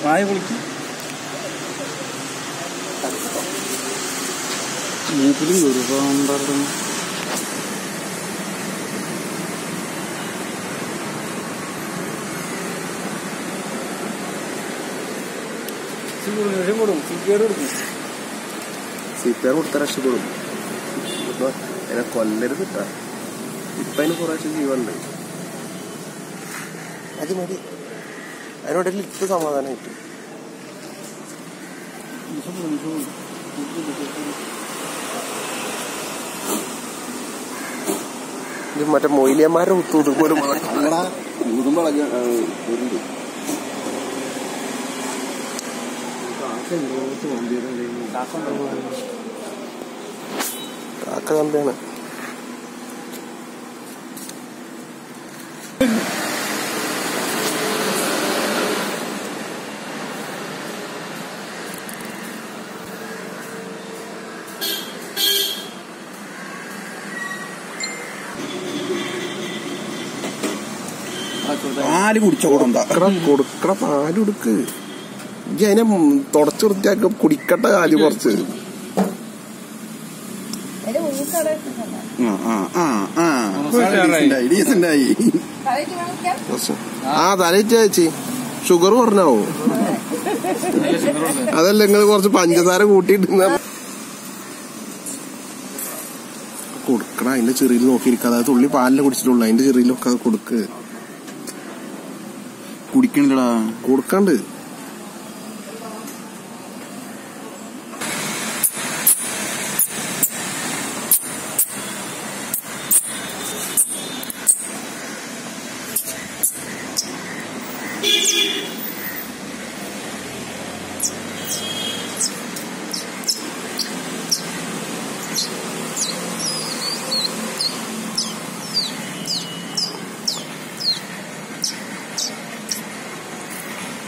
വായ പൊളിക്കും മൂക്കിലും ഗുരുപാമ്പറും സി പി ആർ കൊടുത്ത രക്ഷപ്പെടും ഇപ്പൊ എന്നെ കൊല്ലരുത് കിട്ടാ ഇപ്പൊ അതിന് കുറേശ്ശെ ജീവനുണ്ട് അത് മതി അതിനോടല്ല ഇപ്പൊ സമാധാനമായിട്ട് ഇത് മറ്റേ മൊയിലിയന്മാരുടെ കുത്തു പോലും കാക്ക കമ്പിയാണ് പാല് കുടിച്ചോ കൊടുണ്ട കൊടുക്കണ പാല് കൊടുക്ക് ഇജ്ജ് അതിനെ തുടച്ചു വൃത്തിയാക്ക കുടിക്കട്ടെ ആദ്യം കുറച്ച് അതിന്റെ മൂക്കവിടെ ഇട്ടിട്ടുണ്ടോ? ആ ആ ആ ആ ഡീസൻ്റായി തലയ്ക്ക് വാങ്ങിക്കാം? കുറച്ച്. ആ തലയിച്ച ചേച്ചി ഷുഗർ പറഞ്ഞാവോ അതല്ല നിങ്ങൾ കുറച്ച് പഞ്ചസാര കൂട്ടിയിട്ട് കൊടുക്കണ അതിന്റെ ചെറിയിൽ നോക്കിയിരിക്കുക അതായത് തുള്ളി പാലിനെ കുടിച്ചിട്ടുള്ളൂ അതിന്റെ ചെറിയിലൊക്കെ അത് കൊടുക്ക് കുടിക്കണില്ലടാ കൊടുക്കാണ്ട്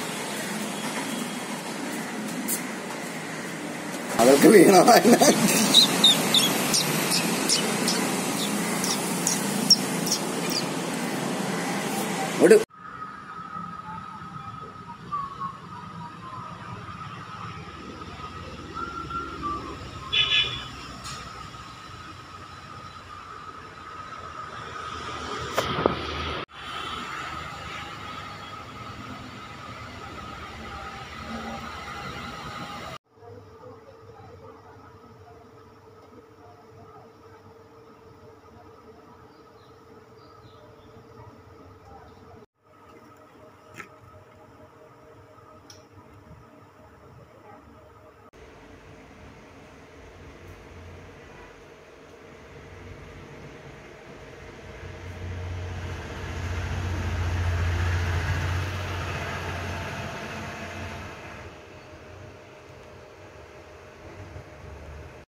അതൊക്കെ വീണ